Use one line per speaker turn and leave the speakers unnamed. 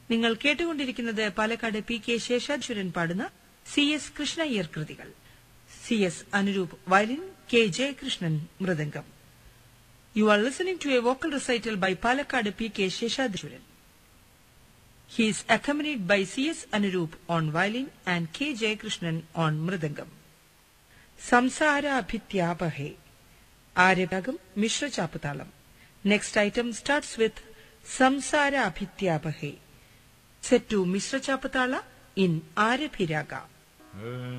നിങ്ങൾ കേട്ടുകൊണ്ടിരിക്കുന്നത് Palakkad P K ശേഷാധുരൻ പാടുന്ന സി എസ് കൃഷ്ണയ്യർ കൃതികൾ C S Anuroop violin K Jayakrishnan mridangam you are listening to a vocal recital by Palakkad P K ശേഷാധുരൻ He is accompanied by C.S. Anurup on violin and K. Jayakrishnan on mridangam. Samsara ആര്യഭാഗം മിശ്ര ചാപ്പുതാളം next item starts with സംസാര അഭിത്യാപഹേ set to മിശ്ര ചാപ്പുതാള in ആരഭിരാഗ